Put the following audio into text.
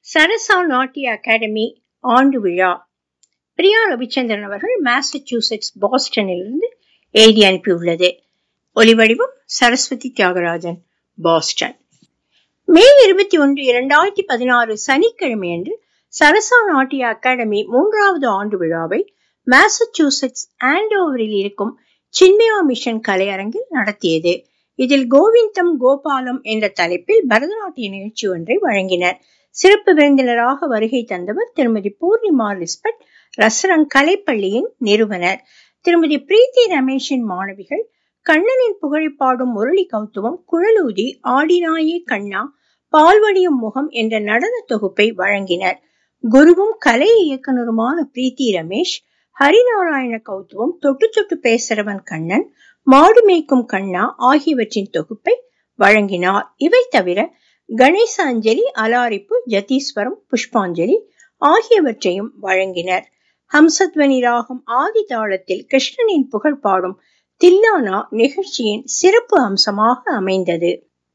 சரசா நாட்டிய அகாடமி ஆண்டு விழா பிரியா ரவிச்சந்திரன் அவர்கள் மாசச்சூசெட்ஸ் பாஸ்டனிலிருந்து எழுதி அனுப்பியுள்ளது ஒலிவடிவம் சரஸ்வதி தியாகராஜன் பாஸ்டன் மே இருபத்தி ஒன்று இரண்டாயிரத்தி பதினாறு சனிக்கிழமையன்று சரசா நாட்டிய அகாடமி மூன்றாவது ஆண்டு விழாவை மாசச்சூசெட்ஸ் ஆண்டோவரில் இருக்கும் சின்மயா மிஷன் கலையரங்கில் நடத்தியது இதில் கோவிந்தம் கோபாலம் என்ற தலைப்பில் பரதநாட்டிய நிகழ்ச்சி ஒன்றை வழங்கினர் சிறப்பு விருந்தினராக வருகை தந்தவர் திருமதி பூர்ணிமா லிஸ்பட் ரசரங் கலைப்பள்ளியின் நிறுவனர் திருமதி பிரீத்தி ரமேஷின் மாணவிகள் கண்ணனின் புகழை பாடும் முரளி கௌத்துவம் குழலூதி ஆடினாயே கண்ணா பால்வடியும் முகம் என்ற நடன தொகுப்பை வழங்கினர் குருவும் கலை இயக்குனருமான பிரீத்தி ரமேஷ் ஹரிநாராயண கௌத்துவம் தொட்டு தொட்டு பேசுறவன் கண்ணன் மாடு மேய்க்கும் கண்ணா ஆகியவற்றின் தொகுப்பை வழங்கினார் இவை தவிர கணேச அஞ்சலி அலாரிப்பு ஜதீஸ்வரம் புஷ்பாஞ்சலி ஆகியவற்றையும் வழங்கினர் ஹம்சத்வனி ராகம் ஆதி தாளத்தில் கிருஷ்ணனின் புகழ் பாடும் தில்லானா நிகழ்ச்சியின் சிறப்பு அம்சமாக அமைந்தது